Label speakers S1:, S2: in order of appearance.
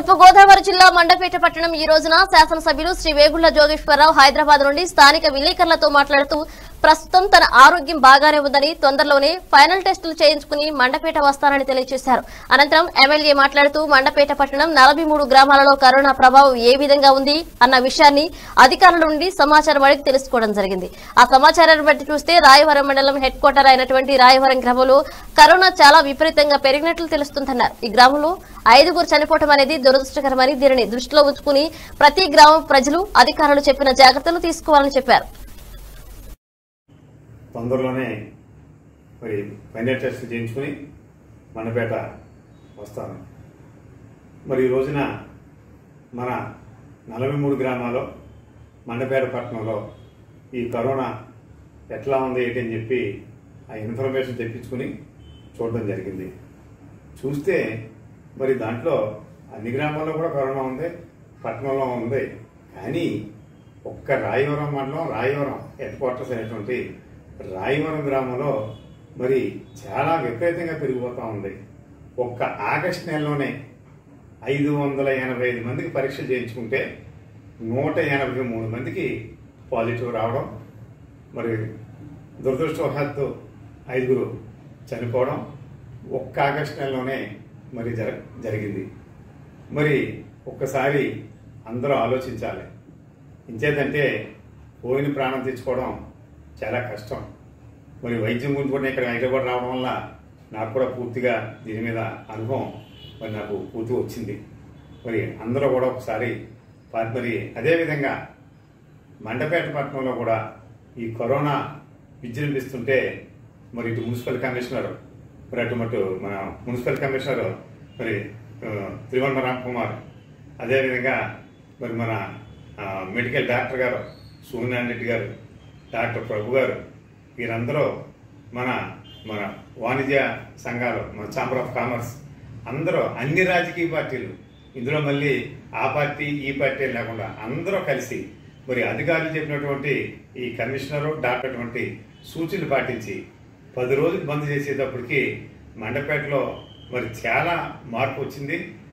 S1: తూర్పు గోదావరి జిల్లా మండపేట పట్టణం ఈ రోజున శాసనసభ్యులు శ్రీ వేగుళ్ల జోగేశ్వరరావు హైదరాబాద్ నుండి స్థానిక విలేకరులతో మాట్లాడుతూ ప్రస్తుతం తన ఆరోగ్యం బాగానే ఉందని తొందరలోనే ఫైనల్ టెస్టులు చేయించుకుని మండపేట వస్తానని తెలియజేశారు అనంతరం ఎమ్మెల్యే మాట్లాడుతూ మండపేట పట్టణం నలభై మూడు గ్రామాలలో కరోనా ప్రభావం ఏ విధంగా ఉంది అన్న విషయాన్ని అధికారుల నుండి సమాచారం అడిగి తెలుసుకోవడం జరిగింది ఆ సమాచారాన్ని బట్టి చూస్తే రాయవరం మండలం హెడ్ క్వార్టర్ అయినటువంటి రాయవరం గ్రామంలో కరోనా చాలా విపరీతంగా పెరిగినట్లు తెలుస్తుందన్నారు ఈ గ్రామంలో ఐదుగురు చనిపోవడం అనేది దురదృష్టకరమని దీనిని దృష్టిలో ఉంచుకుని ప్రతి గ్రామం ప్రజలు అధికారులు చెప్పిన జాగ్రత్తలు తీసుకోవాలని చెప్పారు
S2: తొందరలోనే మరి ఫైనల్ టెస్ట్ చేయించుకుని మండపేట వస్తాను మరి ఈ రోజున మన నలభై మూడు గ్రామాల్లో మండపేట పట్టణంలో ఈ కరోనా ఎట్లా ఉంది ఏంటి అని చెప్పి ఆ ఇన్ఫర్మేషన్ తెప్పించుకుని చూడడం జరిగింది చూస్తే మరి దాంట్లో అన్ని గ్రామాల్లో కూడా కరోనా ఉంది పట్టణంలో ఉంది కానీ ఒక్క రాయవరం మండలం రాయవరం హెడ్ క్వార్టర్స్ అయినటువంటి రాయవరం గ్రామంలో మరి చాలా విపరీతంగా పెరిగిపోతూ ఉంది ఒక్క ఆగస్టు నెలలోనే ఐదు వందల ఎనభై ఐదు మందికి పరీక్ష చేయించుకుంటే నూట ఎనభై మూడు మందికి పాజిటివ్ రావడం మరి దురదృష్టవశాత్తు ఐదుగురు చనిపోవడం ఒక్క ఆగస్టు నెలలోనే మరి జర జరిగింది మరి ఒక్కసారి అందరూ ఆలోచించాలి ఇంచేదంటే పోయిన ప్రాణం తెచ్చుకోవడం చాలా కష్టం మరి వైద్యం గురించి కూడా ఇక్కడ హైదరాబాద్ రావడం వల్ల నాకు కూడా పూర్తిగా దీని మీద అనుభవం మరి నాకు పూర్తిగా వచ్చింది మరి అందరూ కూడా ఒకసారి ప- మరి అదేవిధంగా మండపేట పట్టణంలో కూడా ఈ కరోనా విజృంభిస్తుంటే మరి ఇటు మున్సిపల్ కమిషనర్ మరి అటు మటు మన మున్సిపల్ కమిషనర్ మరి ఆ, త్రివర్ణ రామ్ కుమార్ అదేవిధంగా మరి మన ఆ, మెడికల్ డాక్టర్ గారు సూర్యనారాయణ రెడ్డి గారు డాక్టర్ ప్రభు గారు వీరందరూ మన మన వాణిజ్య సంఘాలు మన ఛాంబర్ ఆఫ్ కామర్స్ అందరూ అన్ని రాజకీయ పార్టీలు ఇందులో మళ్ళీ ఆ పార్టీ ఈ పార్టీ లేకుండా అందరూ కలిసి మరి అధికారులు చెప్పినటువంటి ఈ కమిషనరు డాక్టర్ అటువంటి సూచనలు పాటించి పది రోజులు బంద్ చేసేటప్పటికి మండపేటలో మరి చాలా మార్పు వచ్చింది